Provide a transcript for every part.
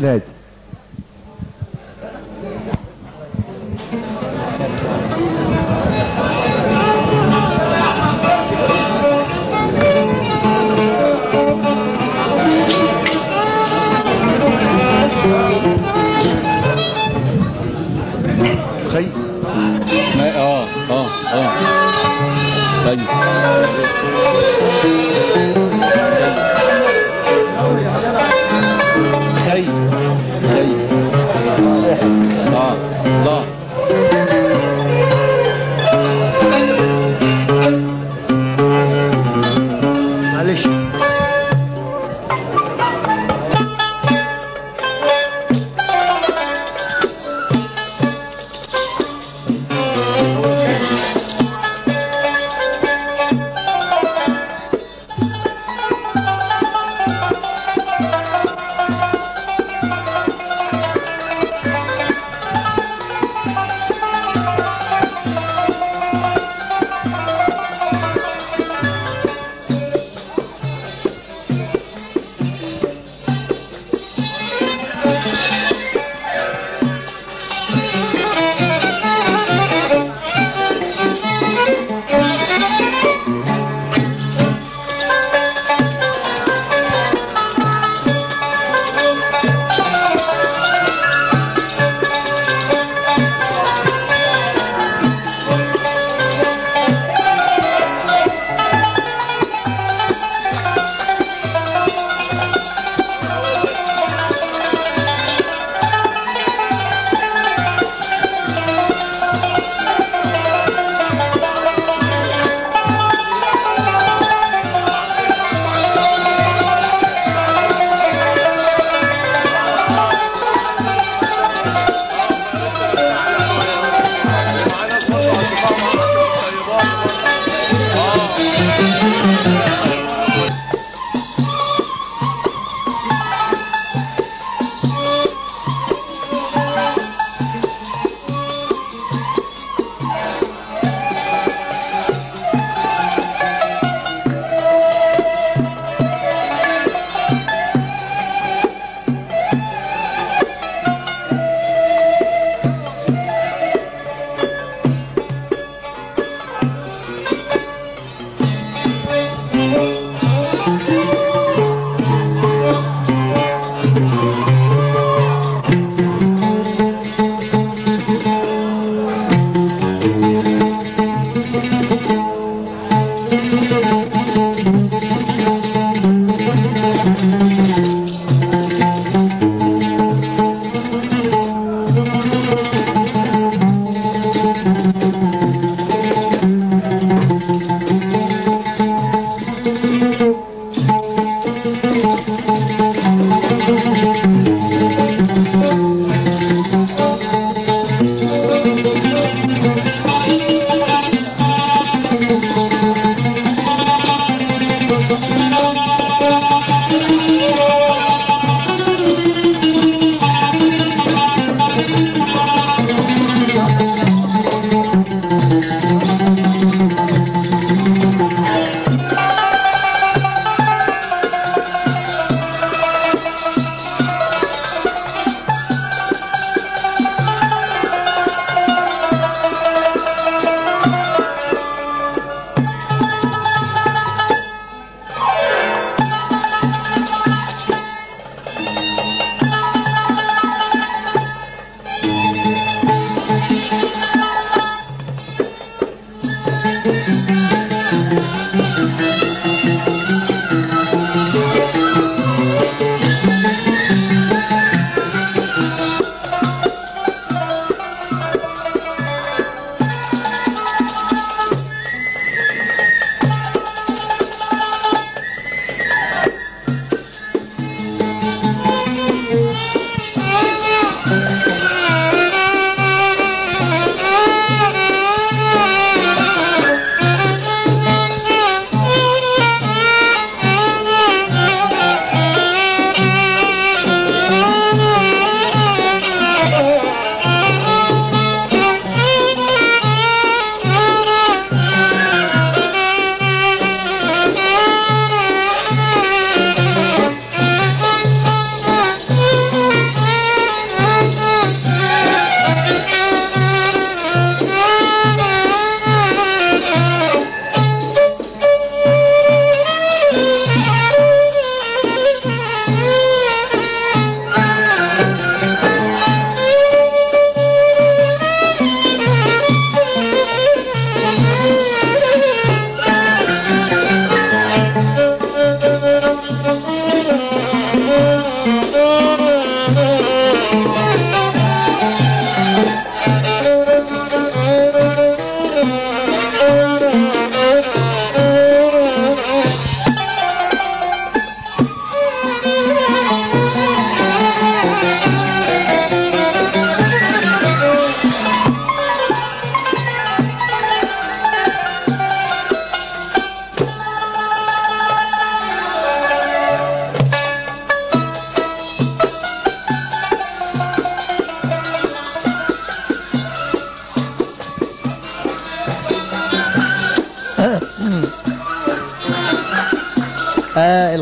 نادي خي ما اه اه اه طيب خي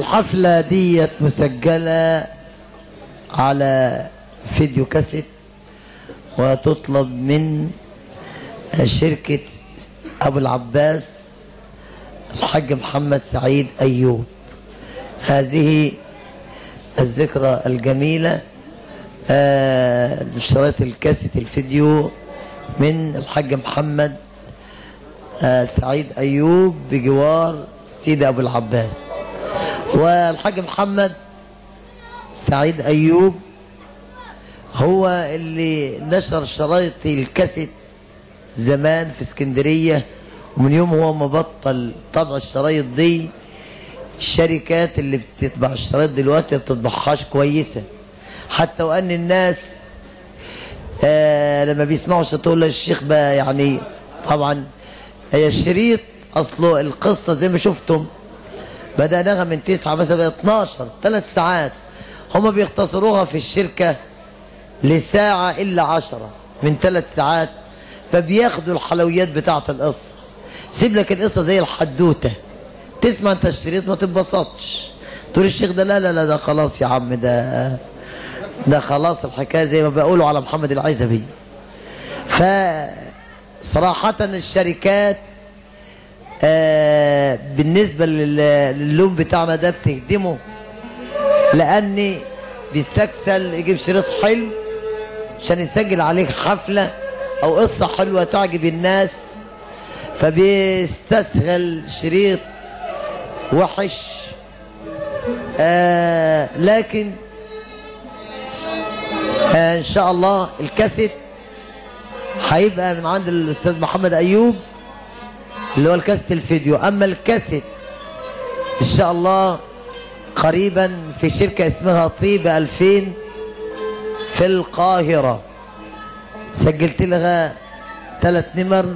الحفلة ديت مسجلة على فيديو كاسيت وتطلب من شركة أبو العباس الحاج محمد سعيد أيوب هذه الذكرى الجميلة آه، شريط الكاسيت الفيديو من الحاج محمد آه، سعيد أيوب بجوار سيدي أبو العباس والحاج محمد سعيد أيوب هو اللي نشر شرايط الكاسيت زمان في اسكندرية ومن يوم هو ما بطل طبع الشرايط دي الشركات اللي بتطبع الشرايط دلوقتي ما بتطبعهاش كويسة حتى وأن الناس آه لما بيسمعوا تقول الشيخ بقى يعني طبعا هي الشريط أصله القصة زي ما شفتم بدأناها من تسعة مثلا بقى 12 ثلاث ساعات هما بيختصروها في الشركة لساعة إلا عشرة من ثلاث ساعات فبياخدوا الحلويات بتاعة القصة سيب لك القصة زي الحدوتة تسمع انت الشريط ما تتبسطش تقول الشيخ ده لا لا لا ده خلاص يا عم ده ده خلاص الحكاية زي ما بيقولوا على محمد العزبي فصراحة الشركات آه بالنسبة لل- للون بتاعنا ده بتهدمه لأني بيستكسل يجيب شريط حلو عشان يسجل عليك حفلة أو قصة حلوة تعجب الناس فبيستسهل شريط وحش آه لكن آه ان شاء الله الكاسيت هيبقى من عند الاستاذ محمد ايوب اللي هو الكاسيت الفيديو اما الكاسيت ان شاء الله قريبا في شركة اسمها طيبة 2000 في القاهرة سجلت لها ثلاث نمر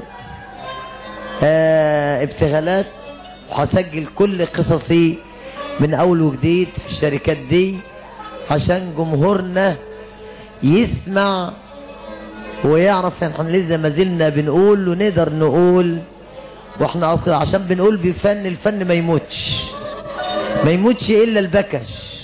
آه ابتغالات وهسجل كل قصصي من اول وجديد في الشركات دي عشان جمهورنا يسمع ويعرف ان احنا لسه ما زلنا بنقول ونقدر نقول واحنا اصلا عشان بنقول بفن الفن ما يموتش ما يموتش الا البكش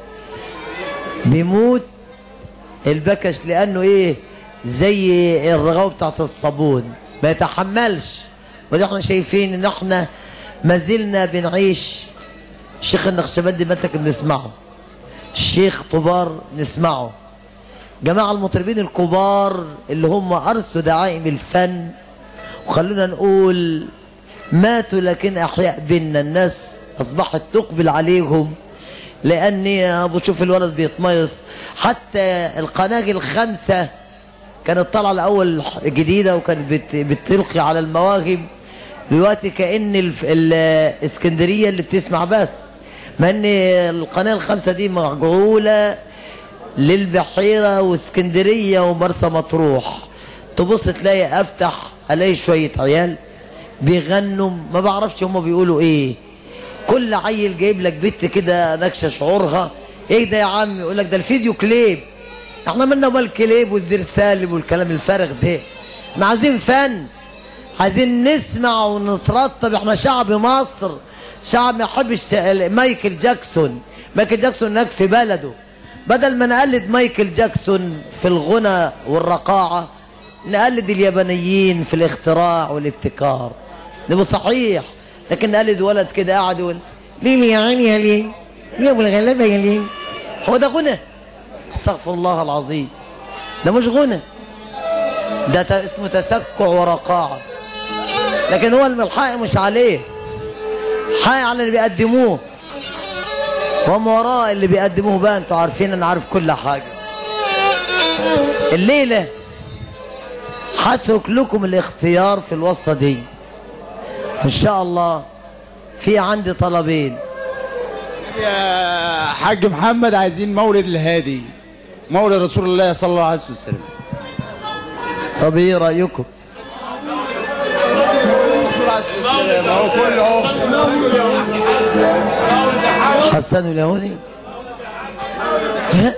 بيموت البكش لانه ايه زي الرغاوه بتاعت الصابون ما يتحملش وده احنا شايفين ان احنا ما زلنا بنعيش الشيخ النقشبندي مثلا بنسمعه الشيخ طبار نسمعه جماعة المطربين الكبار اللي هم أرسوا دعائم الفن وخلونا نقول ماتوا لكن أحياء بينا الناس أصبحت تقبل عليهم لأني بشوف الولد بيتميص حتى القناة الخمسة كانت طالعة الأول جديدة وكانت بت- بتلقي على المواهب دلوقتي كأن الف- الإسكندرية اللي بتسمع بس مع ان القناة الخمسة دي مجعولة للبحيرة واسكندرية ومرسى مطروح تبص تلاقي افتح الاقي شوية عيال بيغنوا ما بعرفش هما بيقولوا ايه كل عيل جايب لك بنت كده نكشة شعورها ايه ده يا عم يقول لك ده الفيديو كليب احنا مالنا مال كليب والزير سالم والكلام الفارغ ده احنا عايزين فن عايزين نسمع ونترطب احنا شعب مصر شعب ما يحبش ت- مايكل جاكسون مايكل جاكسون هناك في بلده بدل ما نقلد مايكل جاكسون في الغنى والرقاعة نقلد اليابانيين في الاختراع والابتكار ده مش صحيح لكن نقلد ولد كده قاعد يقول ليه يا عيني يا ليه يا ابو الغلابه يا ليه هو ده غنى استغفر الله العظيم ده مش غنى ده ت- اسمه تسكع ورقاعة لكن هو الحق مش عليه حق على اللي بيقدموه وهم وراء اللي بيقدموه بقى انتوا عارفين انا عارف كل حاجة الليلة هترك لكم الاختيار في الوسطى دي ان شاء الله في عندي طلبين يا حاج محمد عايزين مولد الهادي مولد رسول الله صلى الله عليه وسلم طب ايه رايكم هو كله حسن اليهودي ها؟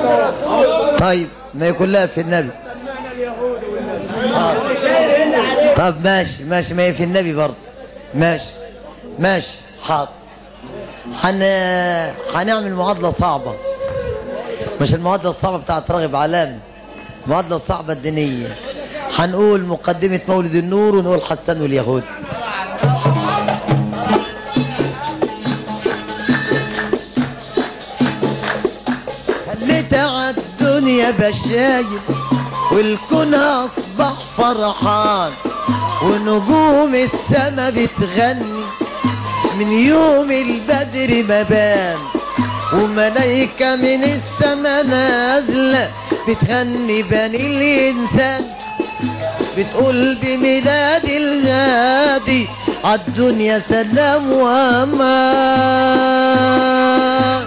طيب ما يكون لها في النبي آه. طب ماشي ماشي ما هي في النبي برضه ماشي ماشي حاضر حن... هنعمل معادلة صعبة مش المعادلة الصعبة بتاعت راغب علامي المعادلة الصعبة الدينية هنقول مقدمة مولد النور ونقول حسان واليهود خليت عالدنيا بشايب والكون اصبح فرحان ونجوم السما بتغني من يوم البدر ما بان وملايكة من السما نازلة بتغني بني الإنسان بتقول بميلاد الغادي عالدنيا سلام وأمان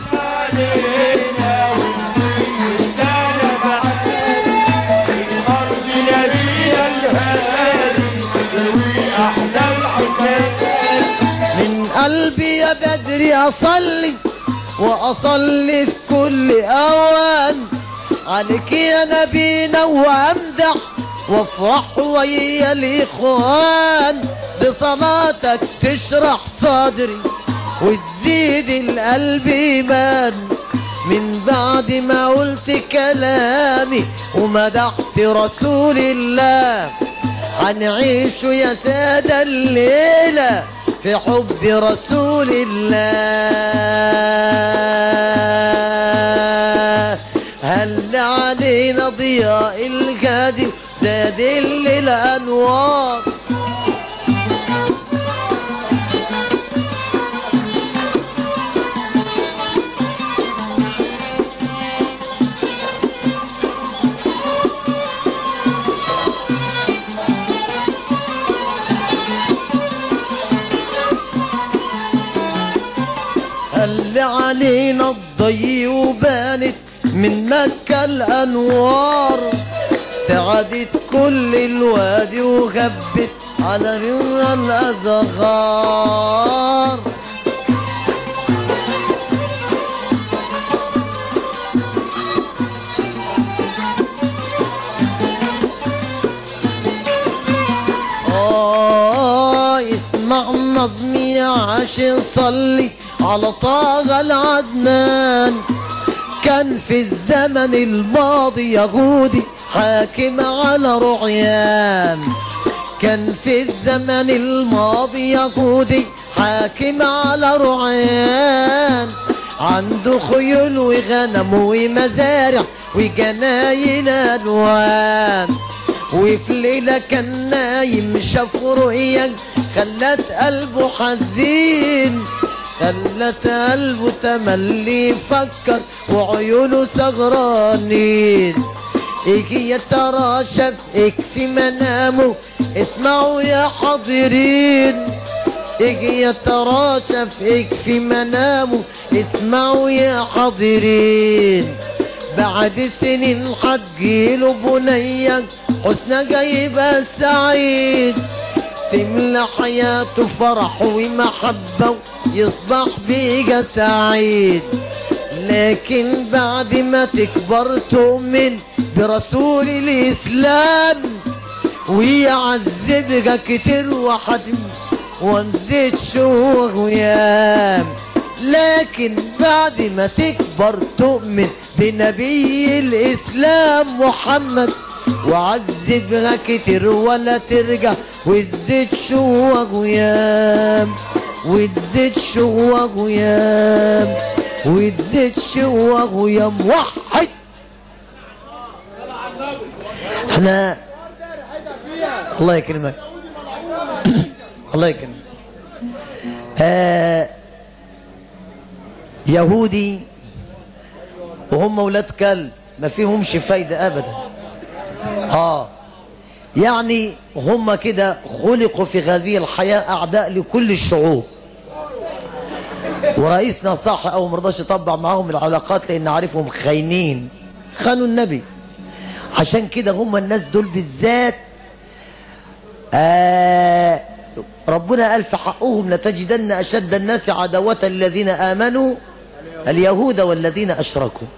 من قلبي يا بدري أصلي وأصلي في كل أوان عليك يا نبينا وأمدح وافرح ويا الإخوان بصلاتك تشرح صدري وتزيد القلب إيمان من بعد ما قلت كلامي ومدحت رسول الله هنعيش يا سادة الليلة في حب رسول الله هل علينا ضياء الجادي زاد الليل أنوار هل علينا الضي وبانت من مكة الأنوار سعدت كل الوادي وغبت على رضا الأزغار آه اسمع نظمي يا عاشق صلي على طه العدنان كان في الزمن الماضي يهودي حاكم على رعيان كان في الزمن الماضي يهودي حاكم على رعيان عنده خيول وغنم ومزارع وجناين الوان وفي ليلة كان نايم شاف رؤيا خلت قلبه حزين خلت قلبه تملي يفكر وعيونه سغرانين اجي يتراشف في منامه اسمعوا يا حاضرين اجي يتراشف في منامه اسمعوا يا حاضرين بعد سنين حتجيله بنية حسنى جايبة سعيد تملى حياته فرح ومحبة يصبح بيجا سعيد لكن بعد ما تكبر تؤمن برسول الإسلام ويعذبك كتير واحد ونزيد شوق ويام لكن بعد ما تكبر تؤمن بنبي الإسلام محمد وعذبها كتير ولا ترجع وتزيد شوق ويام وتزيد شوق ويام وتزيد شوق ويام وحد احنا الله يكرمك الله يكرمك آه يهودي وهم ولاد كلب ما فيهمش فايدة أبدا اه يعني هم كده خلقوا في هذه الحياة أعداء لكل الشعوب ورئيسنا صح أو مرضاش يطبع معاهم العلاقات لأن عارفهم خاينين خانوا النبي عشان كده هم الناس دول بالذات آه ربنا قال في حقهم لتجدن أشد الناس عداوة الذين آمنوا اليهود والذين أشركوا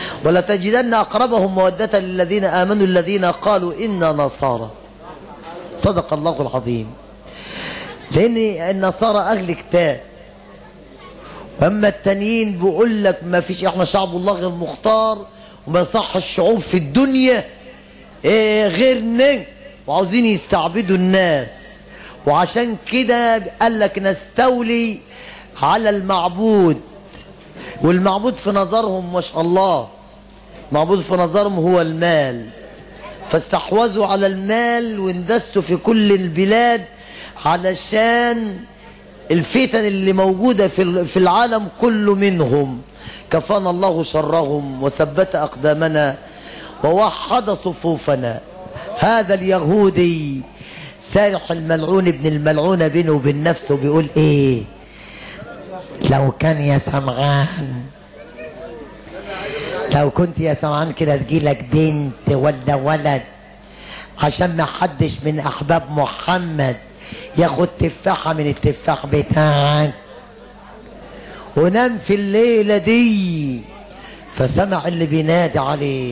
ولتجدن أقربهم مودة للذين آمنوا الذين قالوا إنا نصارى صدق الله العظيم لان النصارى اهل كتاب واما التانيين بيقول لك ما فيش احنا شعب الله غير مختار وما يصح الشعوب في الدنيا إيه غيرنا وعاوزين يستعبدوا الناس وعشان كده قال لك نستولي على المعبود والمعبود في نظرهم ما شاء الله معبود في نظرهم هو المال فاستحوذوا على المال واندسوا في كل البلاد علشان الفتن اللي موجودة في في العالم كله منهم كفانا الله شرهم وثبت أقدامنا ووحد صفوفنا هذا اليهودي سارح الملعون ابن الملعون بينه وبين نفسه بيقول ايه لو كان يا سمعان لو كنت يا سمعان كده تجيلك بنت ولا ولد عشان ما حدش من احباب محمد ياخد تفاحة من التفاح بتاعك ونام في الليلة دي فسمع اللي بينادي عليه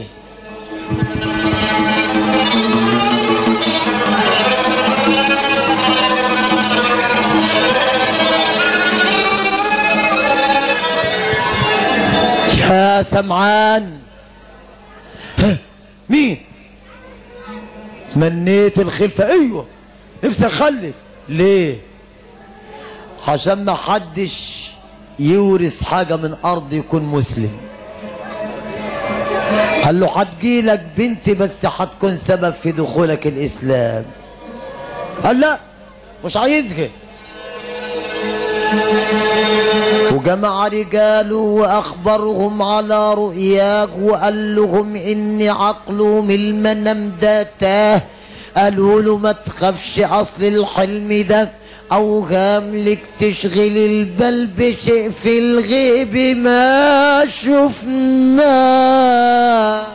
يا سمعان ها، مين تمنيت الخلفة ايوه نفسي اخلف ليه عشان ما حدش يورث حاجة من ارض يكون مسلم قال له هتجيلك بنت بس هتكون سبب في دخولك الاسلام قال لا مش عايزها وجمع رجاله واخبرهم على رؤياك وقال لهم ان عقله من المنام ده تاه قالوا له ما تخافش اصل الحلم ده اوهام لك تشغل البال بشيء في الغيب ما شفناه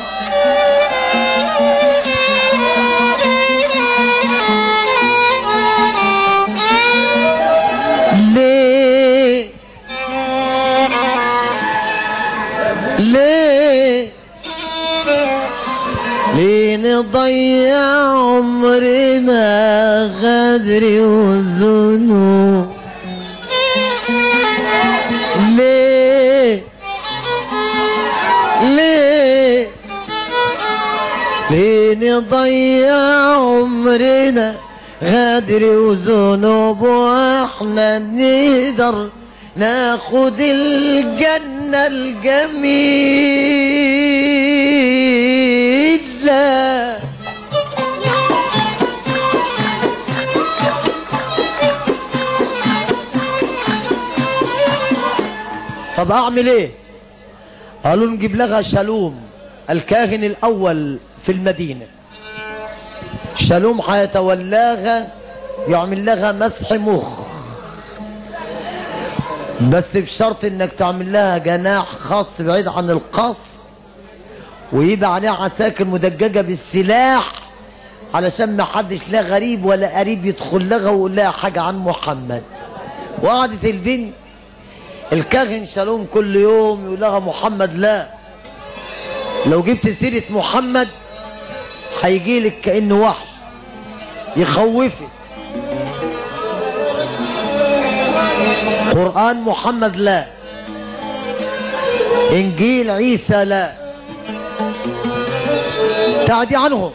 ليه ليه ليه نضيع عمرنا غدر وذنوب ليه ليه ليه نضيع عمرنا غدر وذنوب واحنا نقدر ناخد الجنة الجميلة طب اعمل ايه قالوا نجيب لها شالوم الكاهن الاول في المدينه شالوم هيتولاها يعمل لها مسح مخ بس بشرط انك تعمل لها جناح خاص بعيد عن القصر ويبقى عليها عساكر مدججه بالسلاح علشان ما حدش لا غريب ولا قريب يدخل لها ويقول لها حاجه عن محمد وقعدت البنت الكاهن شالوم كل يوم يقول لها محمد لا لو جبت سيره محمد هيجي لك كانه وحش يخوفك قرآن محمد لا إنجيل عيسى لا تعدي عنهم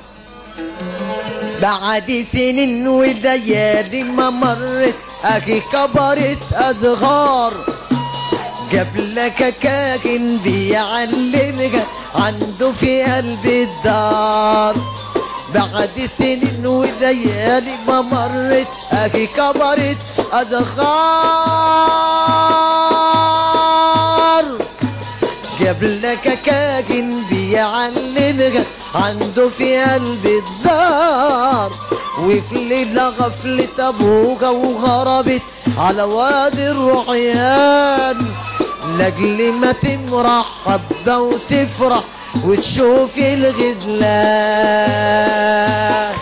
بعد سنين وليالي ما مرت أخي كبرت أصغار جاب لك كاهن بيعلمك عنده في قلب الدار بعد سنين وليالي ما مرت اجي كبرت ازغار جاب لك كاهن بيعلمك عنده في قلب الدار وفي ليلة غفلت أبوها وهربت على وادي الرعيان لاجل ما تمرح حبة وتفرح وتشوف الغزلان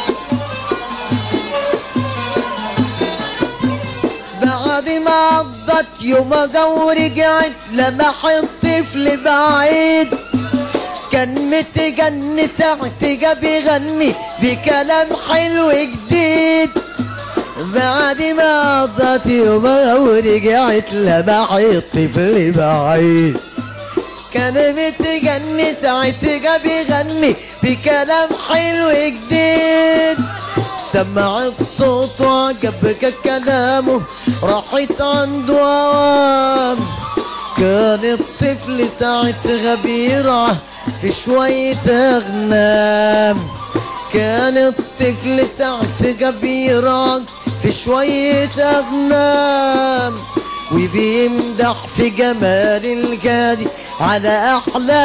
بعد ما عض سمعت يومها ورجعت لمح الطفل بعيد كان متجن ساعتها بيغني بكلام حلو جديد بعد ما قضت يومها ورجعت لمح الطفل بعيد كان متجن ساعتها بيغني بكلام حلو جديد سمعت صوته عجبك كلامه راحت عنده عوام كان الطفل ساعتها بيرعى في شوية أغنام كان الطفل ساعتها بيرعى في شوية أغنام وبيمدح في جمال الجادي على أحلى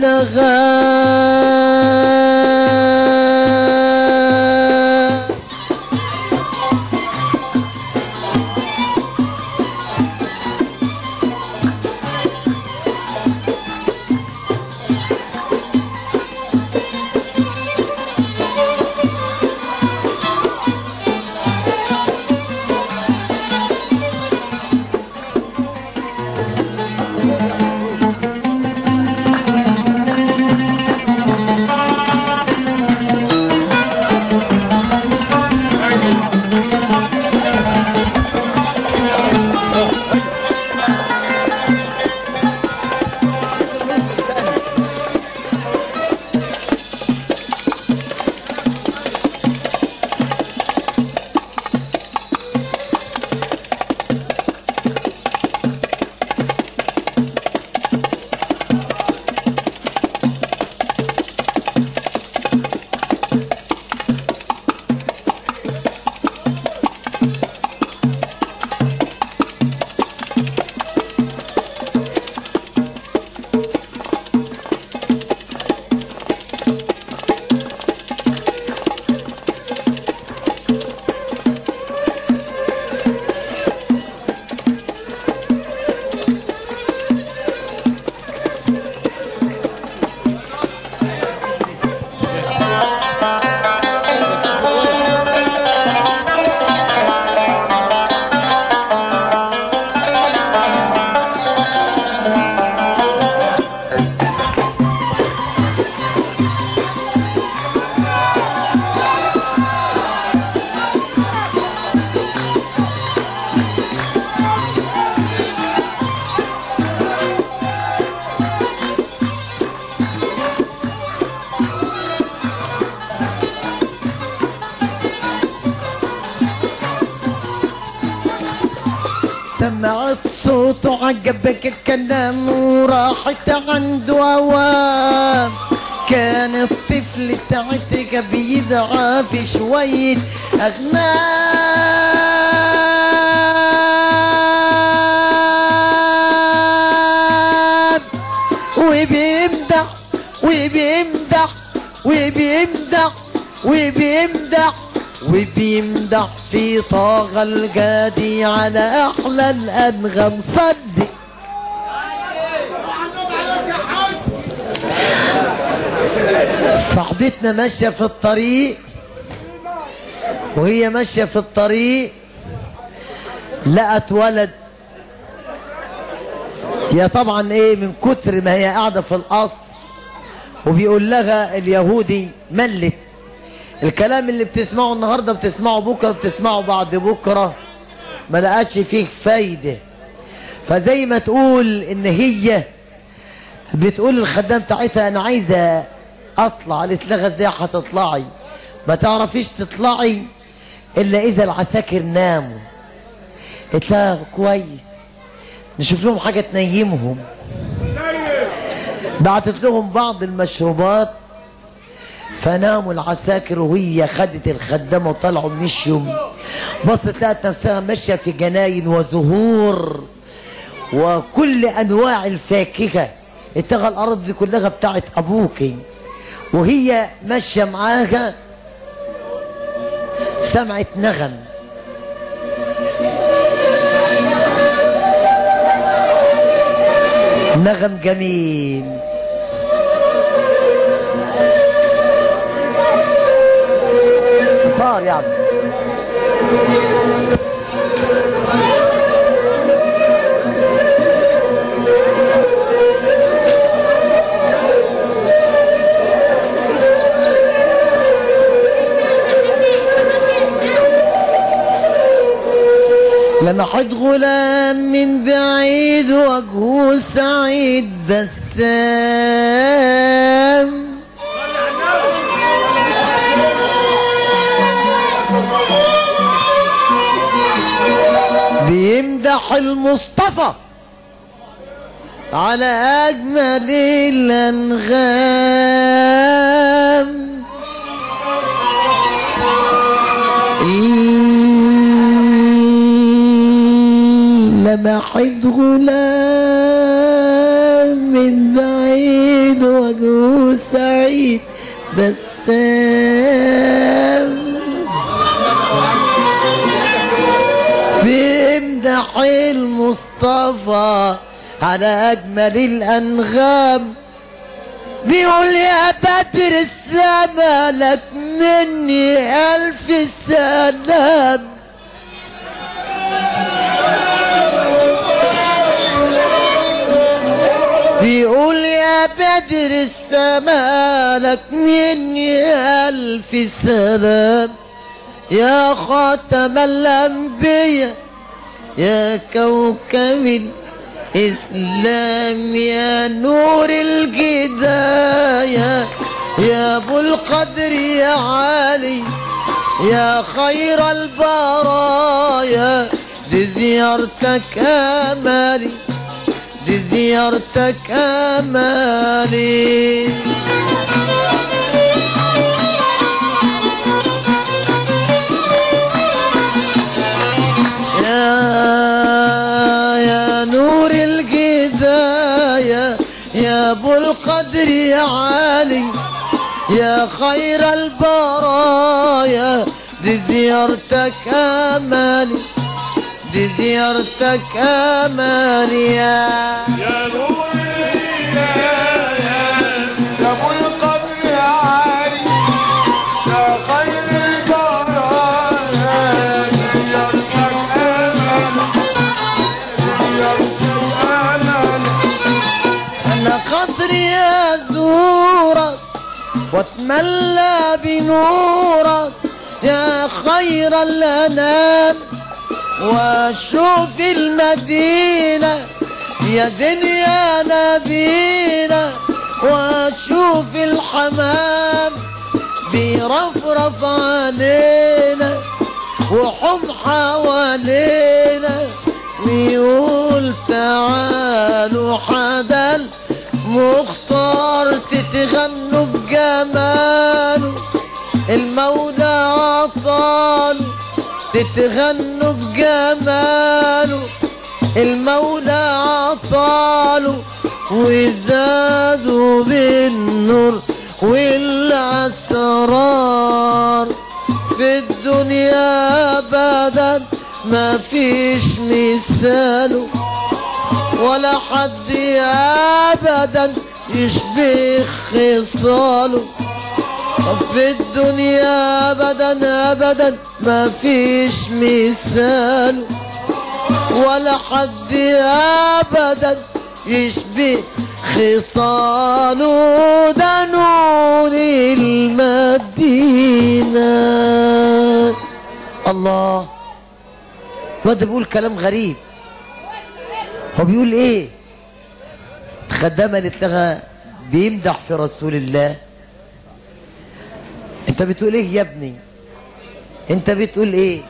الأنغام سمعت صوته عجبك الكلام وراحت عنده عوام كان الطفل ساعتها بيدعى في شوية أغنام وبيمدح وبيمدح وبيمدح وبيمدح وبيمدح في طاغة الجادي على أحلى الأنغام صدق صاحبتنا ماشية في الطريق وهي ماشية في الطريق لقت ولد هي طبعا ايه من كتر ما هي قاعدة في القصر وبيقول لها اليهودي ملت الكلام اللي بتسمعه النهارده بتسمعه بكره بتسمعه بعد بكره ما لقتش فيه فايده فزي ما تقول ان هي بتقول الخدام بتاعتها انا عايزه اطلع قالت لها ازاي هتطلعي ما تعرفيش تطلعي الا اذا العساكر ناموا قلت لها كويس نشوف لهم حاجه تنيمهم بعتت لهم بعض المشروبات فناموا العساكر وهي خدت الخدامة وطلعوا مشيوا بصت لقت نفسها ماشية في جناين وزهور وكل أنواع الفاكهة اتغى الأرض دي كلها بتاعت أبوكي وهي ماشية معاها سمعت نغم نغم جميل صار يعني لمحت غلام من بعيد وجهه سعيد بسام بيمدح المصطفى على أجمل الأنغام لمحت غلام من بعيد وجهه سعيد بسام بيمدح المصطفى على أجمل الأنغام بيقول يا بدر السما لك مني ألف سلام بيقول يا بدر السما لك مني ألف سلام يا خاتم الأنبياء يا كوكب الإسلام يا نور الجداية يا أبو القدر يا علي يا خير البرايا دي زيارتك أمالي دي زيارتك أمالي يا يا نور الجداية يا ابو القدر يا علي يا خير البرايا دي زيارتك امالي دي زيارتك امالي يا يا نور الهداية يا ابو القبر يا علي يا خير البرايا زيارتك امل زيارتك امل انا خاطري ازورك واتملى بنورك يا خير الانام واشوف المدينة يا زين يا نبينا واشوف الحمام بيرفرف علينا وحم حوالينا ويقول تعالوا حدا المختار تتغنوا بجماله المولى عطاله تتغنوا بجماله المولى عطاله وزادوا بالنور والأسرار في الدنيا أبدا ما فيش مثاله ولا حد أبدا يشبه خصاله في الدنيا ابدا ابدا ما فيش مثال ولا حد ابدا يشبه خصاله ده نور المدينة الله الواد ده بيقول كلام غريب هو بيقول ايه خدامة قالت لها بيمدح في رسول الله انت بتقول ايه يا ابني انت بتقول ايه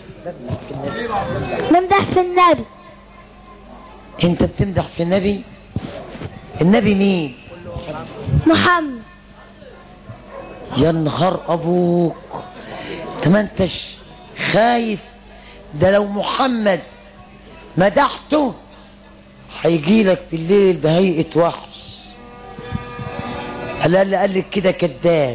نمدح في النبي انت بتمدح في النبي النبي مين محمد يا نهار ابوك انت ما انتش خايف ده لو محمد مدحته هيجي لك بالليل بهيئة وحش قال اللي قال لك كده كذاب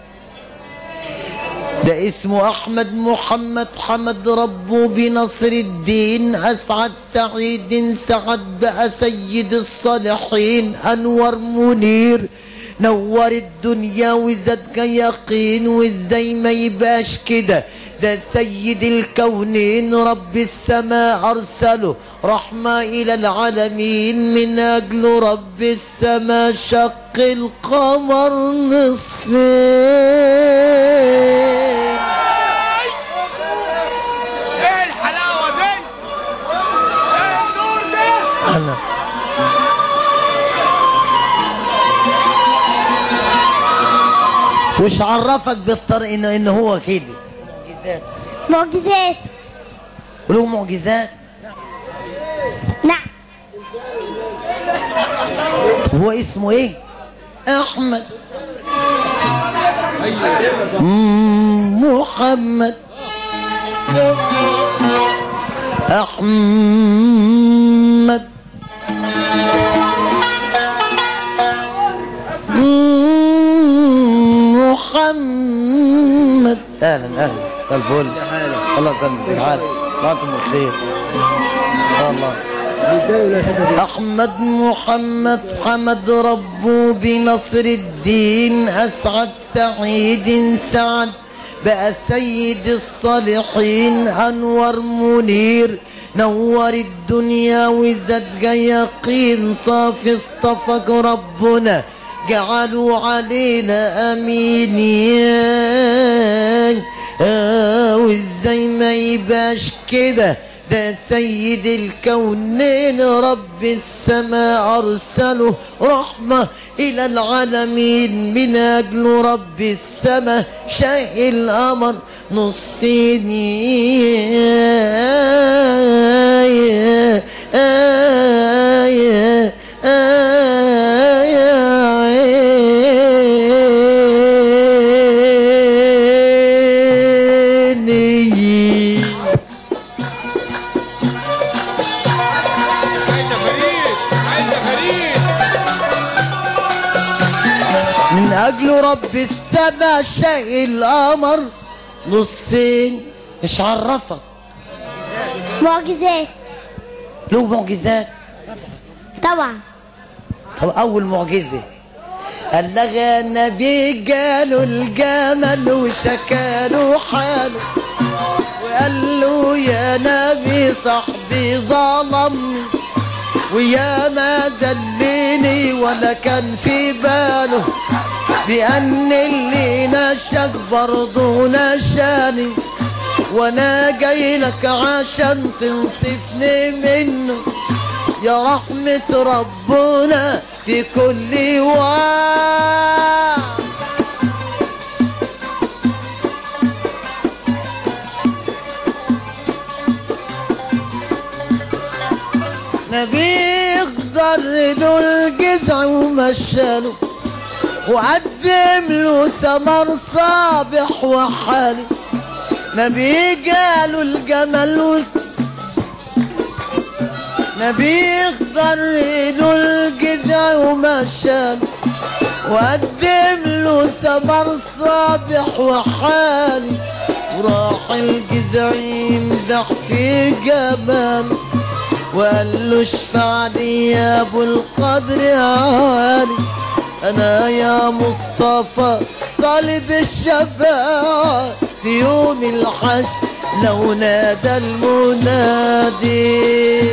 ده اسمه احمد محمد حمد ربه بنصر الدين اسعد سعيد سعد بقى سيد الصالحين انور منير نور الدنيا وزاد يقين وازاي ما يبقاش كده ده سيد الكونين رب السماء ارسله رحمة الى العالمين من اجل رب السماء شق القمر نصفين ايه الحلاوه دي وش عرفك بالطريق ان ان هو كده معجزات معجزات وله معجزات نعم هو اسمه ايه احمد مم، محمد احمد مم، محمد اهلا اهلا الفل الله يسلمك تعالى وانتم بخير الله أحمد محمد حمد ربه بنصر الدين أسعد سعيد سعد بقى سيد الصالحين أنور منير نور الدنيا وزاد يقين صافي اصطفق ربنا جعلوا علينا امين يا آه، وازاي ما يبقاش كده ده سيد الكونين رب السماء أرسله رحمة إلى العالمين من أجل رب السماء شاء الأمر نصين آية آية آية عايزة فريد عايزة فريد من أجل رب السماء شاء القمر نصين مش عرفك معجزات له معجزات طبعا طب أول معجزة قال لغى النبي جاله الجمل وشكاله حاله وقال له يا نبي صاحبي ظلمني ويا ما ذلني ولا كان في باله بأن اللي نشك برضه نشاني وانا جاي لك عشان تنصفني منه يا رحمة ربنا في كل وقت نبي اخضر له الجزع ومشاله وقدم له ثمر صابح وحالي نبي جاله الجمل وال- نبي اخضر له الجزع ومشاله وقدم له ثمر صابح وحالي وراح الجزع يمدح في جماله وقال له اشفع لي يا ابو القدر عالي انا يا مصطفى طالب الشفاعة في يوم الحشر لو نادى المنادي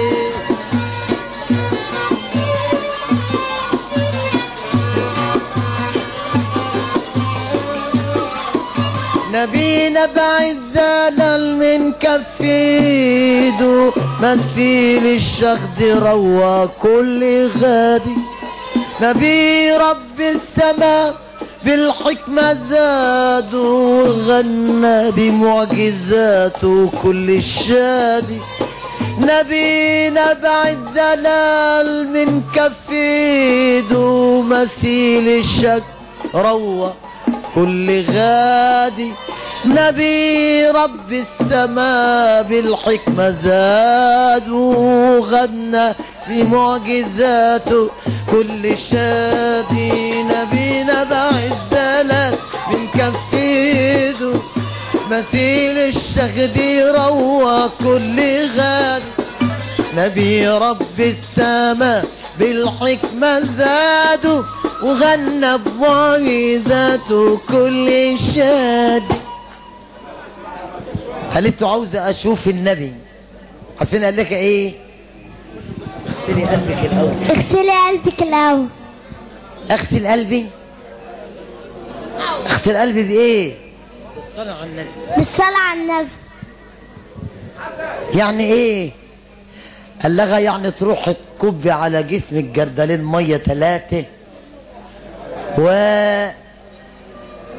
نبي نبع الزلل من كف ايده مثيل الشخد روى كل غادي نبي رب السماء بالحكمة زاد وغنى بمعجزاته كل الشادي نبي نبع الزلال من كف ايده مثيل الشك روى كل غادي نبي رب السماء بالحكمة زاد وغنى بمعجزاته كل شادي نبي نبع الزلال من كف ايده مثيل الشهد روى كل غادي نبي رب السماء بالحكمة زادوا وغنى بمعجزاته كل شادي قالت له عاوزة أشوف النبي عارفين قال لك إيه؟ اغسلي قلبك الأول اغسلي قلبك الاول أغسل قلبي أغسل قلبي بإيه؟ بالصلاة على النبي بالصلاة على النبي يعني ايه قال لها يعني تروح تكبي على جسمك جردلين ميه ثلاثه و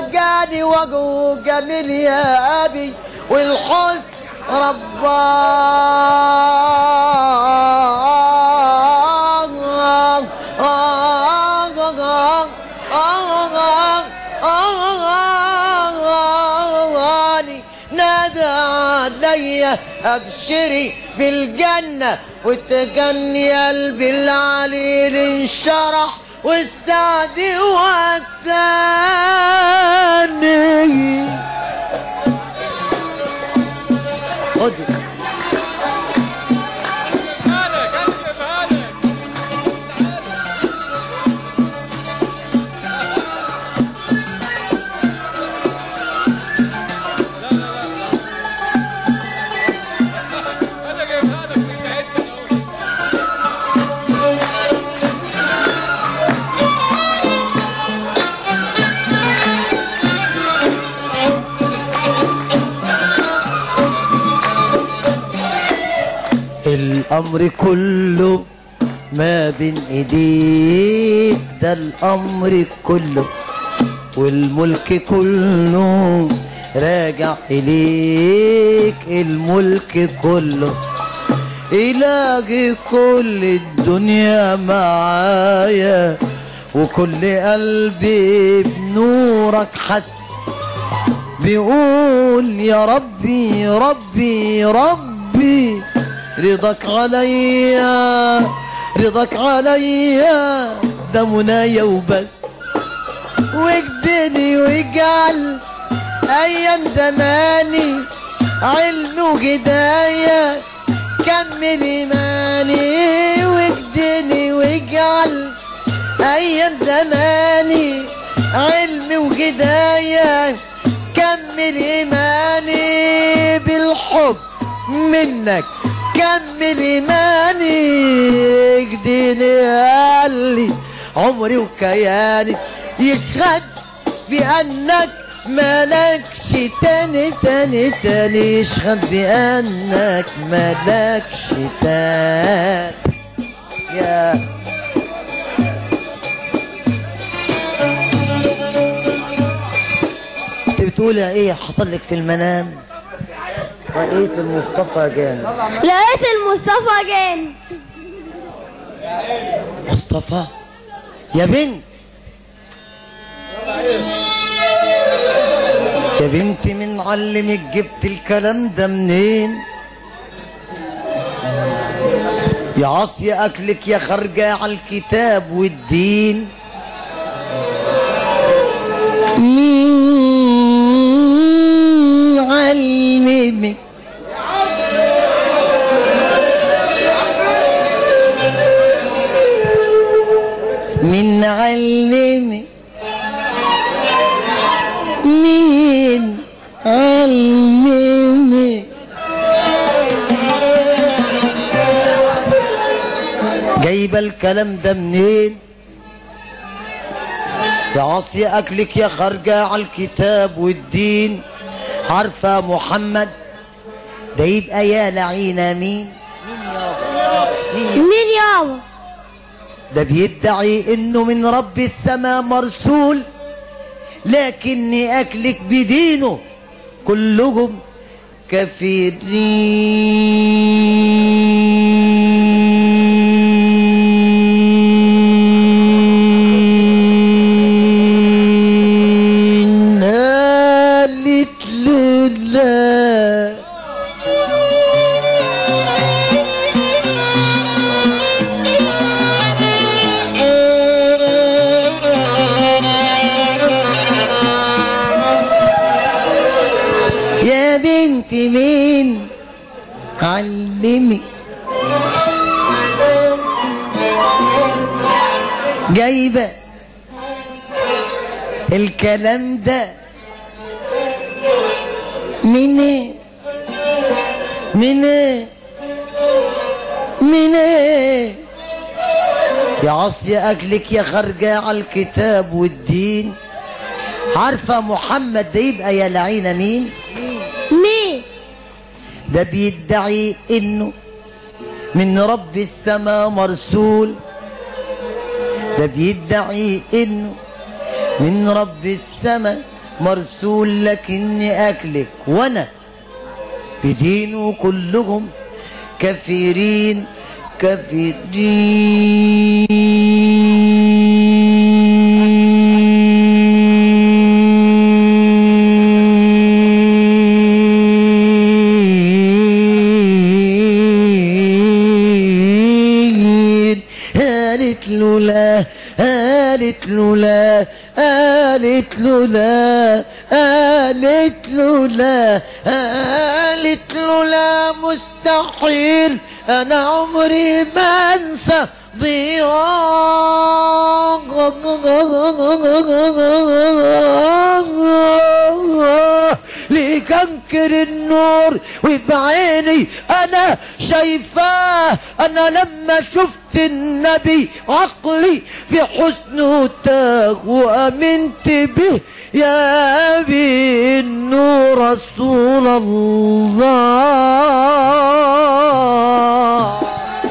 لقاني وجهه جميل يا ابي والحسن رباني نادى علي ابشري بالجنة وتجني قلبي العليل انشرح والسعد والثاني خدي انا جايبها لك من ساعتها أهو. الامر كله ما بين ايديك ده الامر كله والملك كله راجع اليك الملك كله إلهي كل الدنيا معايا وكل قلبي بنورك حس بيقول يا ربي ربي ربي رضاك عليا رضاك عليا ده منايا وبس واجدني واجعل ايام زماني علم وهدايا كمل ايماني واجدني واجعل ايام زماني علم وهدايا كمل ايماني بالحب منك كمل ايماني اجدني قالي عمري وكياني يشهد بانك مالكش تاني تاني تاني يشهد بانك مالكش تاني يا انت بتقول يا ايه حصل لك في المنام رأيت المصطفى جان لقيت المصطفى جاني مصطفى يا بنت يا بنت من علمك جبت الكلام ده منين يا عصي اكلك يا خارجه على الكتاب والدين مين علمك من علمك مين علمك جايبه الكلام ده منين يا عاصي اكلك يا خارجه على الكتاب والدين عارفه محمد ده يبقى يا لعينه مين مين يابا ده بيدعي انه من رب السماء مرسول لكن اكلك بدينه كلهم كافرين قالت له لا يا بنت مين علمي جايبة الكلام ده من ايه من ايه من ايه يا عصي اكلك يا خارجه على الكتاب والدين عارفه محمد ده يبقى يا لعينه مين مين ده بيدعي انه من رب السماء مرسول ده بيدعي انه من رب السماء مرسول لك اني اكلك وانا بدينه كلهم كافرين كافرين قالت له لا قالت له لا قالت له لا قالت له لا قالت له لا مستحيل انا عمري ما انسى ضياء ليك انكر النور وبعيني انا شايفاه انا لما شفت النبي عقلي في حسنه تاغ وامنت به يا ابي النور رسول الله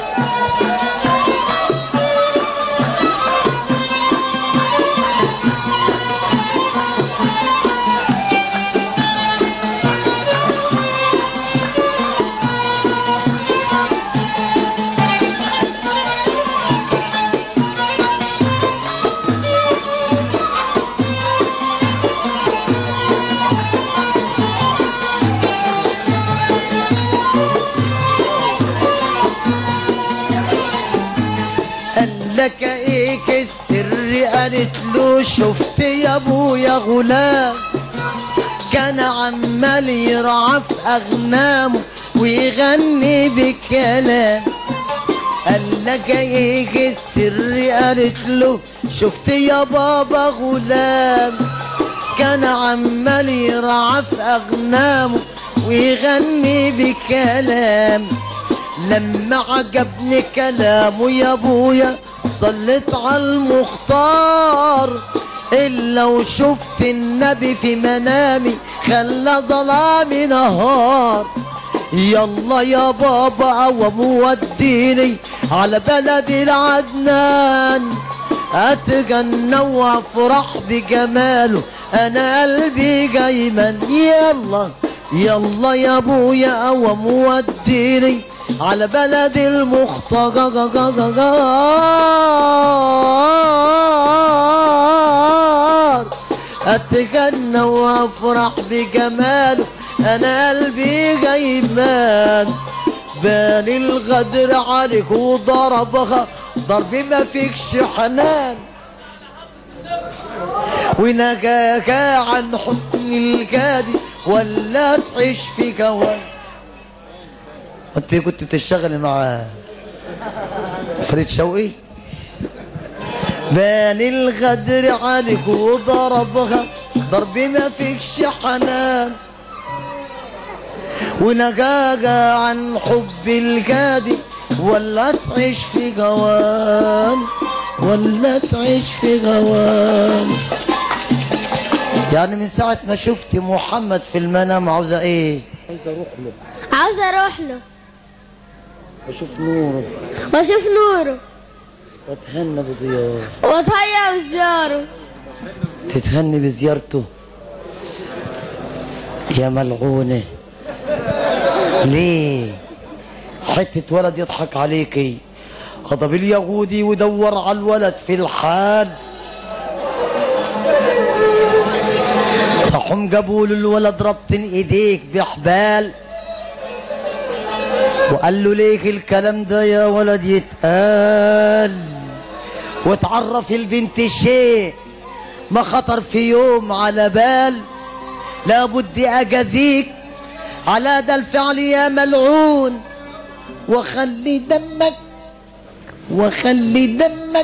قال لك ايه السر قالت له شفت يا ابويا غلام كان عمال يرعى في اغنامه ويغني بكلام قال لك ايه السر قالت له شفت يا بابا غلام كان عمال يرعى في اغنامه ويغني بكلام لما عجبني كلامه يا ابويا صليت على المختار الا وشفت النبي في منامي خلى ظلامي نهار يلا يا بابا قوم وديني على بلدي العدنان اتجنى وافرح بجماله انا قلبي جايمن يلا يلا يا ابويا قوم وديني على بلد المختار اتجنى وافرح بجماله انا قلبي جايمان بالي الغدر عليك وضربها ضرب ما فيكش حنان ونجاك عن حكم الكادي ولا تعيش في جوان انت كنت بتشتغلي مع فريد شوقي بان الغدر عليك وضربها ضرب ما فيكش حنان ونجاجة عن حب الجادي ولا تعيش في جوان ولا تعيش في جوان يعني من ساعة ما شفت محمد في المنام عاوزة ايه عاوزة اروح له اشوف نوره واشوف نوره واتهنى بضيافه واتهيأ بزياره تتهني بزيارته يا ملعونة ليه حتة ولد يضحك عليكي غضب اليهودي ودور على الولد في الحال راحوا جابوا له الولد ربطن ايديك بحبال وقال له ليك الكلام ده يا ولد يتقال وتعرف البنت شيء ما خطر في يوم على بال لابد اجازيك على ده الفعل يا ملعون وخلي دمك وخلي دمك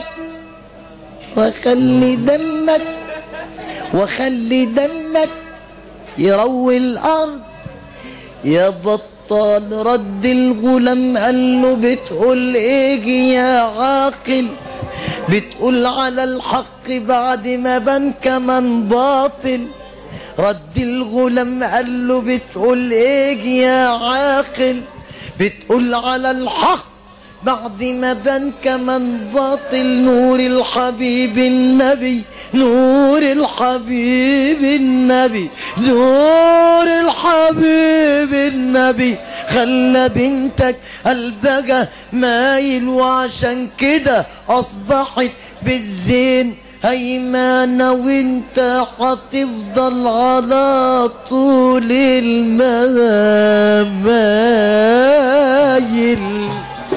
وخلي دمك وخلي دمك يروي الارض يا بطال رد الغلام قال له بتقول ايه يا عاقل بتقول على الحق بعد ما بان كمان باطل رد الغلام قال له بتقول ايه يا عاقل بتقول على الحق بعد ما بان كمان باطل نور الحبيب النبي نور الحبيب النبي نور الحبيب النبي خلى بنتك قلبها مايل وعشان كده اصبحت بالزين هيمانة وانت هتفضل على طول المايل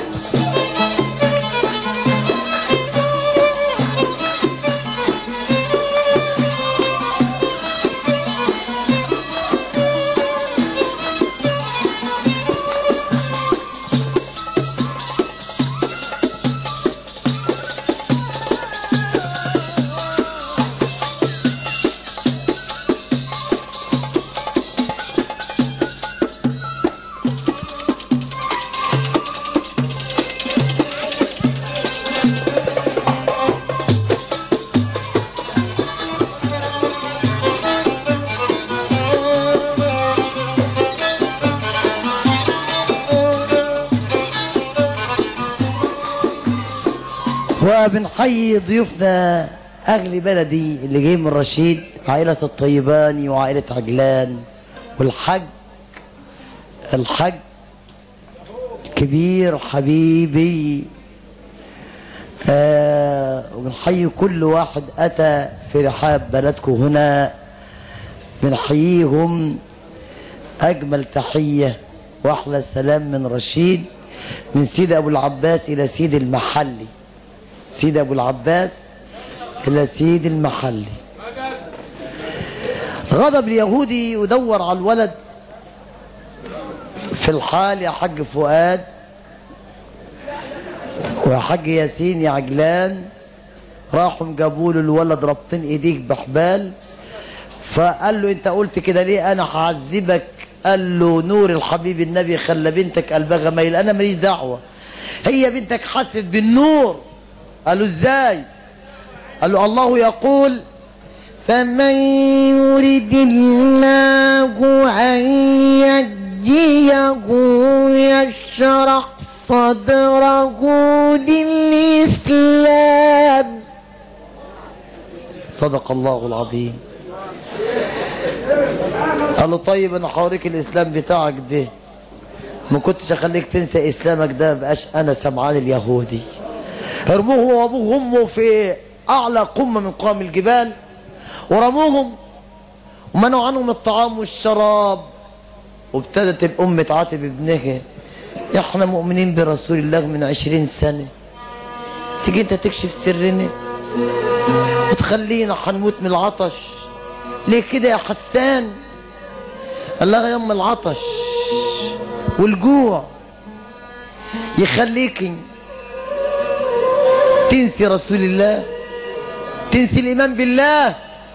وبنحيي ضيوفنا اهل بلدي اللي جايين من رشيد عائله الطيباني وعائله عجلان والحج الحج كبير حبيبي آه وبنحيي كل واحد اتى في رحاب بلدكم هنا بنحييهم اجمل تحيه واحلى سلام من رشيد من سيد ابو العباس الى سيد المحلي سيد ابو العباس الى سيد المحلي غضب اليهودي ودور على الولد في الحال يا حاج فؤاد ويا حاج ياسين يا عجلان راحوا جابوا له الولد رابطين ايديك بحبال فقال له انت قلت كده ليه انا هعذبك قال له نور الحبيب النبي خلى بنتك قلبها ميل انا ماليش دعوه هي بنتك حست بالنور قالوا ازاي قال له الله يقول فمن يريد الله ان يهديه يشرح صدره للاسلام صدق الله العظيم قال له طيب انا هوريك الاسلام بتاعك ده ما كنتش اخليك تنسى اسلامك ده بقاش انا سمعان اليهودي ارموه وابوه وامه في اعلى قمه من قمم الجبال ورموهم ومنعوا عنهم الطعام والشراب وابتدت الام تعاتب ابنها احنا مؤمنين برسول الله من عشرين سنه تيجي انت تكشف سرنا وتخلينا هنموت من العطش ليه كده يا حسان قال لها يا ام العطش والجوع يخليكي تنسي رسول الله تنسي الايمان بالله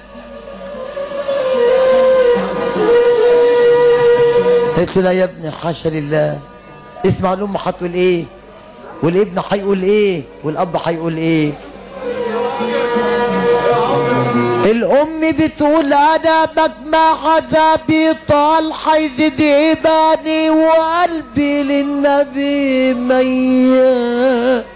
قلت له لا يا ابني حاشا لله اسمع الام هتقول ايه والابن هيقول ايه والاب هيقول ايه الام بتقول انا مجمع عذابي طال حيزيد ايماني وقلبي للنبي ميت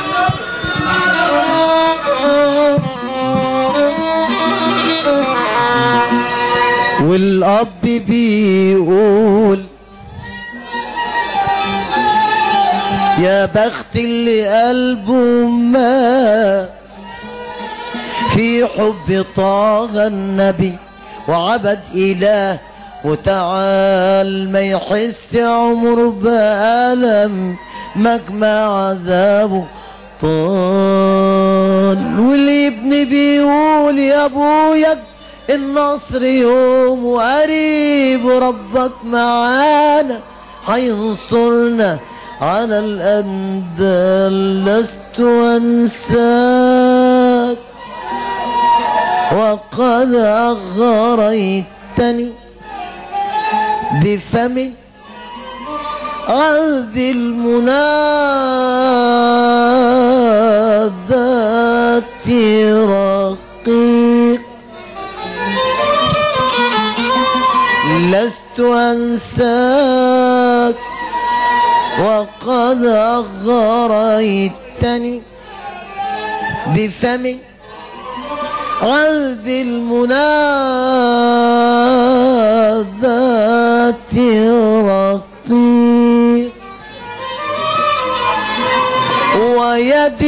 والاب بيقول يا بخت اللي قلبه ما في حب طه النبي وعبد اله وتعال ما يحس عمره بألم مجمع عذابه طال والابن بيقول يا ابويا النصر يوم وقريب ربك معانا هينصرنا على الأندال لست أنساك وقد أغريتني بفمي عذب المنادات رقيق لست أنساك وقد أغريتني بفمي غلب المنادات رقيق ويد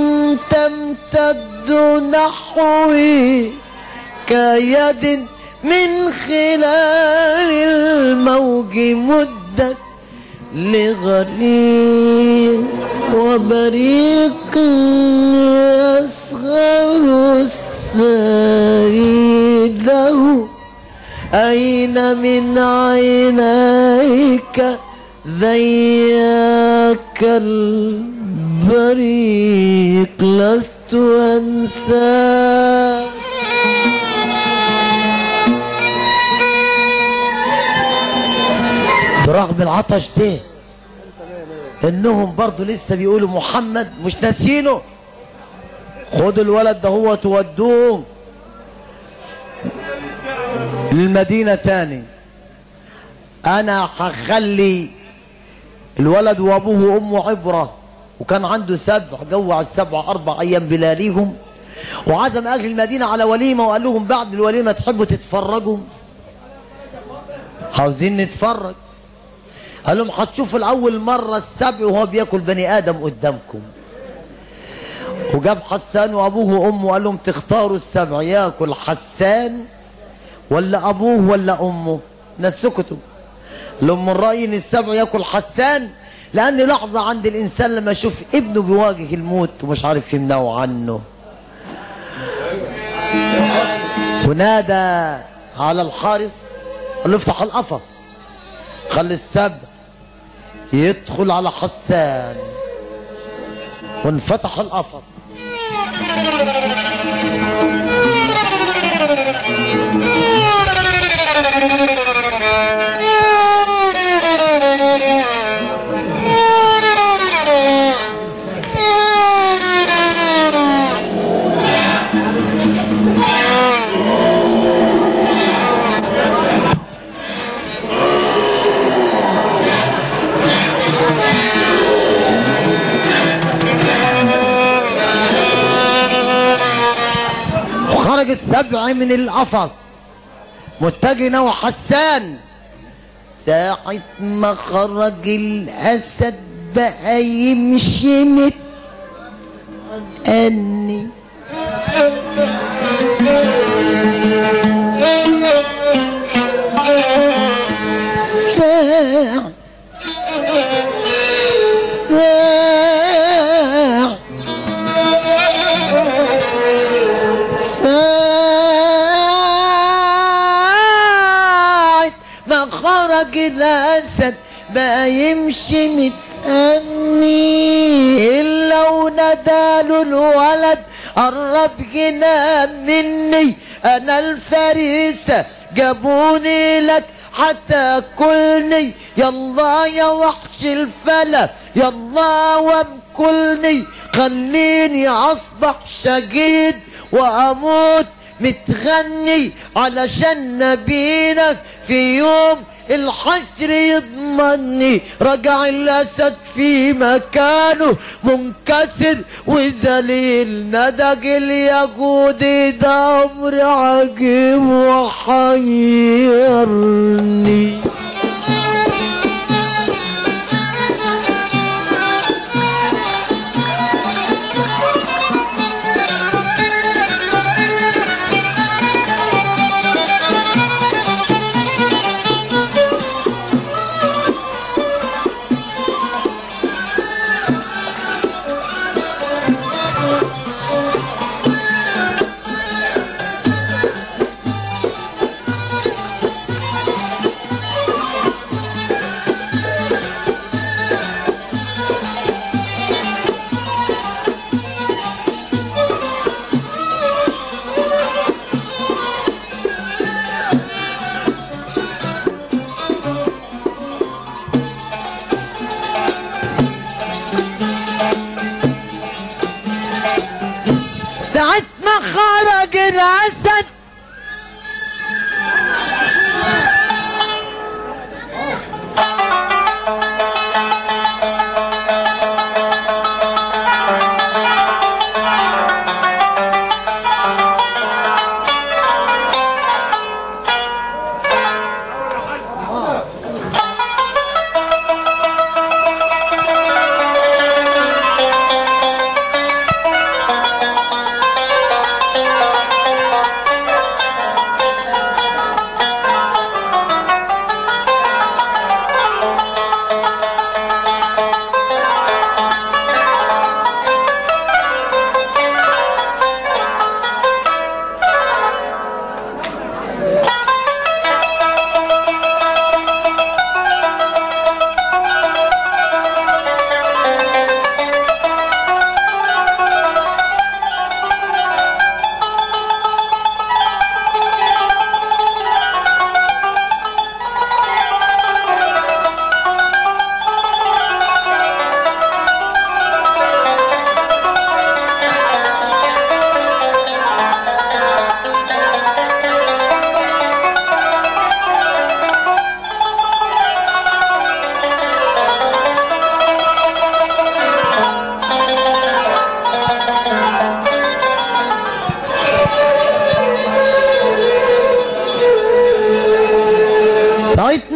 تمتد نحوي كيد من خلال الموج مدت لغريق وبريق يصغر السري له أين من عينيك ذياك البريق لست أنساك برغم العطش ده انهم برضو لسه بيقولوا محمد مش ناسينه خدوا الولد ده هو تودوه للمدينة تاني انا هخلي الولد وابوه وامه عبرة وكان عنده سبع جوع السبع اربع ايام بلاليهم وعزم اهل المدينة على وليمة وقال لهم بعد الوليمة تحبوا تتفرجوا عاوزين نتفرج قال لهم هتشوفوا الاول مرة السبع وهو بياكل بني ادم قدامكم وجاب حسان وابوه وامه قال لهم تختاروا السبع ياكل حسان ولا ابوه ولا امه ناس سكتوا لهم من رايي ان السبع ياكل حسان لان لحظه عند الانسان لما يشوف ابنه بيواجه الموت ومش عارف يمنعه عنه ونادى على الحارس قال له افتح القفص خلي السبع يدخل على حسان وانفتح القفص وخرج السبع من القفص متجه نحو حسان ساعة ما خرج الأسد بقى يمشي متأني ساعة ساعة ساعة ما خرج الأسد بقى يمشي متأني إلا ونداله الولد قرب جنان مني أنا الفريسة جابوني لك حتى كلني يلا يا وحش الفلا يلا وامكلني خليني اصبح شقيد واموت متغني علشان نبينا في يوم الحشر يضمني رجع الاسد في مكانه منكسر وذليل ندج اليهودي ده امر عجيب وحيرني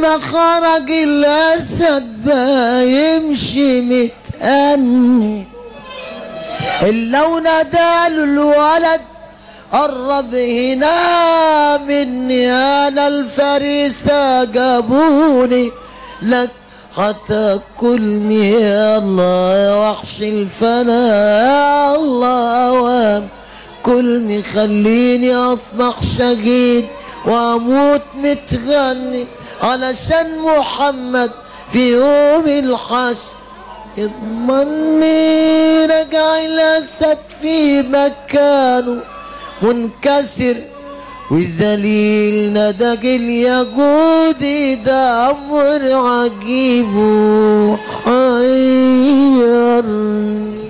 ده خرج الاسد بقى يمشي متأني اللون ده الولد قرب هنا مني انا الفريسة جابوني لك هتاكلني يا الله يا وحش الفنا يا الله اوام كلني خليني اصبح شهيد واموت متغني علشان محمد في يوم الحشر اضمني رجع الاسد في مكانه منكسر وذليل ندج اليهودي ده امر عجيب وحيرني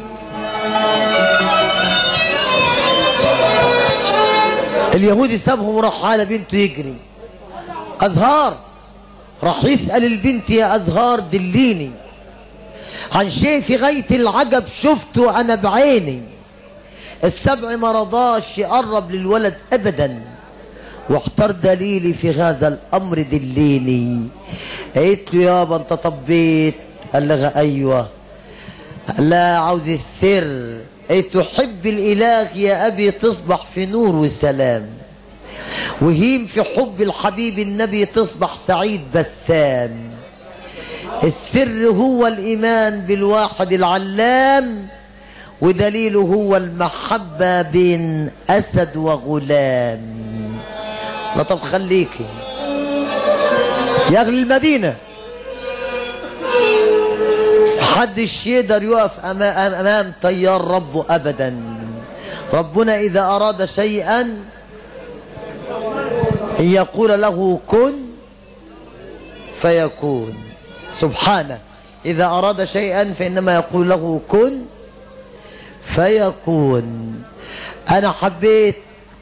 اليهودي سابهم وراح على بنته يجري ازهار راح يسأل البنت يا ازهار دليني عن شيء في غاية العجب شفته انا بعيني السبع ما رضاش يقرب للولد ابدا واختار دليلي في هذا الامر دليني قلت له يابا انت طبيت قال لها ايوه قال لها عاوز السر قلت له حب الاله يا ابي تصبح في نور وسلام وهيم في حب الحبيب النبي تصبح سعيد بسام السر هو الايمان بالواحد العلام ودليله هو المحبة بين أسد وغلام لا طب خليكي يا أهل المدينة محدش يقدر يقف أما- أمام طيار ربه أبدا ربنا إذا أراد شيئا أن يقول له كن فيكون سبحانه إذا أراد شيئا فإنما يقول له كن فيكون انا حبيت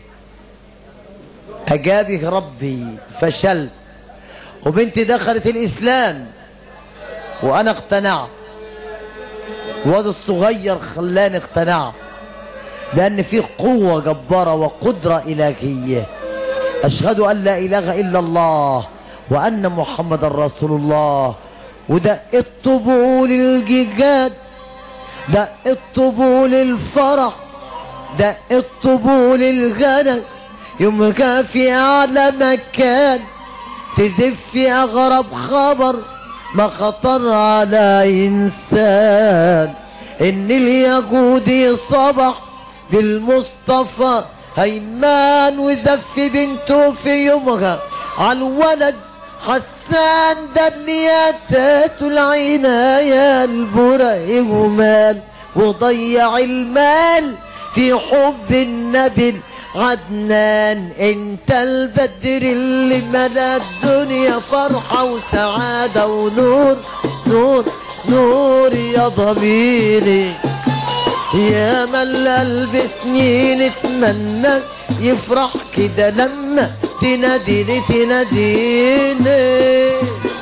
اجابه ربي فشلت وبنتي دخلت الاسلام وانا اقتنعت واد الصغير خلاني اقتنعت بان في قوه جباره وقدره الهيه اشهد ان لا اله الا الله وان محمد رسول الله وده الطبول الجيجات دق الطبول الفرح دق الطبول الغنى يوم كان في اعلى مكان تزف اغرب خبر ما خطر على انسان ان اليهودي صبح بالمصطفى هيمان وزف بنته في يومها على الولد حسان ده اللي اتاته العناية البرق ومال وضيع المال في حب النبي عدنان انت البدر اللي ملا الدنيا فرحة وسعادة ونور نور نور يا ضميري يا من القلب سنين اتمنى يفرح كده لما تناديني تناديني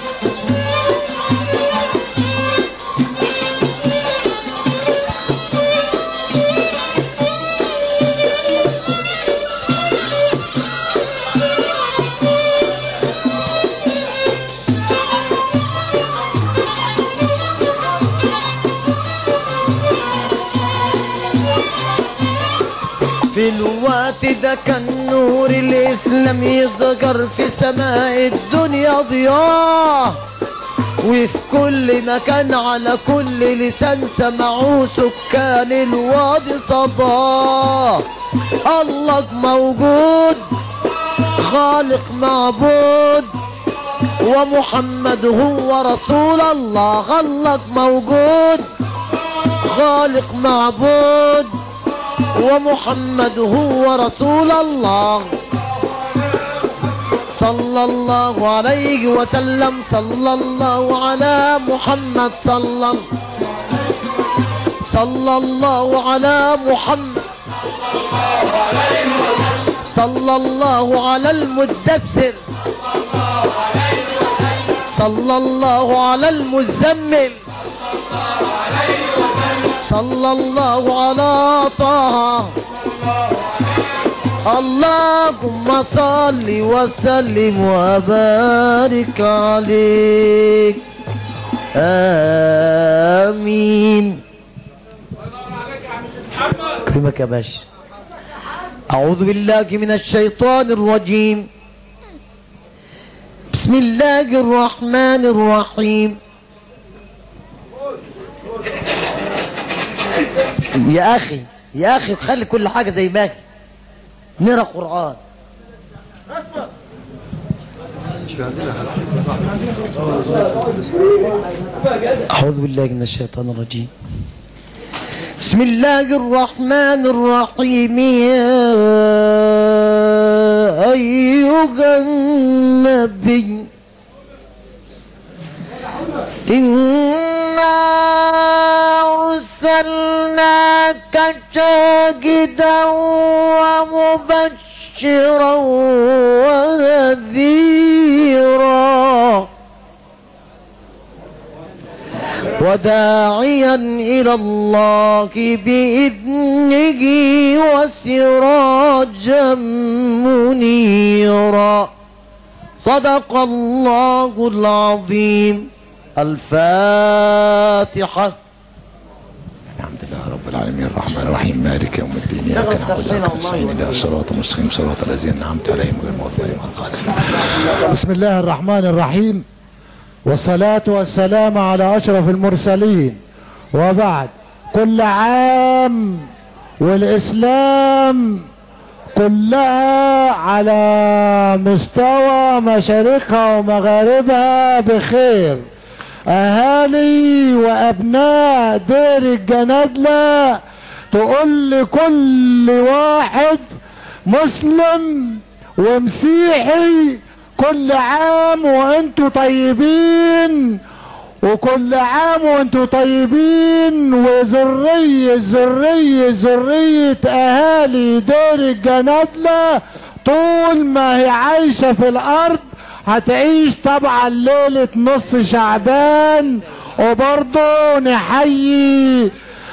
في الوقت ده كان نور الاسلام يظهر في سماء الدنيا ضياء وفي كل مكان على كل لسان سمعوه سكان الوادي صداه الله موجود خالق معبود ومحمد هو رسول الله الله موجود خالق معبود ومحمد هو رسول الله صلى الله عليه وسلم صلى الله على محمد صلى صلى الله على محمد صلى الله على المدثر صلى الله على المزمل صلى الله على طه اللهم صل وسلم وبارك عليك آمين كلمك يا باشا أعوذ بالله من الشيطان الرجيم بسم الله الرحمن الرحيم يا أخي يا أخي خلي كل حاجة زي ما هي نقرا قرآن أعوذ بالله من الشيطان الرجيم بسم الله الرحمن الرحيم يا أيها النبي إنا أرسلناك شاهدا ومبشرا ونذيرا وداعيا إلى الله بإذنه وسراجا منيرا صدق الله العظيم الفاتحة الحمد لله رب العالمين الرحمن الرحيم مالك يوم الدين اياك شغل نعبد تحسين واياك الله نستعين يبارك اهدنا الصراط المستقيم صراط الذين انعمت عليهم غير المغضوب عليهم ولا الضالين بسم الله الرحمن الرحيم والصلاة والسلام على أشرف المرسلين وبعد كل عام والإسلام كلها على مستوى مشارقها ومغاربها بخير أهالي وأبناء دير الجنادلة تقول لكل واحد مسلم ومسيحي كل عام وانتوا طيبين وكل عام وانتوا طيبين وذرية ذرية ذرية اهالي دير الجنادلة طول ما هي عايشة في الارض هتعيش طبعا ليلة نص شعبان وبرضه نحيي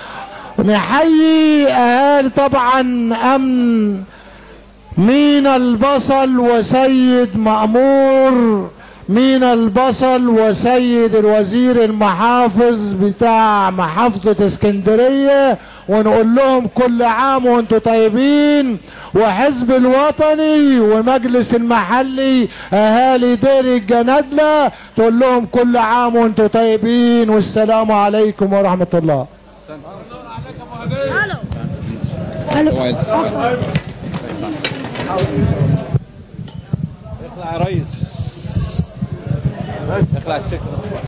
نحيي اهالي طبعا امن مين البصل وسيد مأمور مين البصل وسيد الوزير المحافظ بتاع محافظة اسكندرية ونقول لهم كل عام وانتم طيبين وحزب الوطني ومجلس المحلي اهالي دير الجنادلة تقول لهم كل عام وانتم طيبين والسلام عليكم ورحمة الله اطلع يا ريس اخلع السكه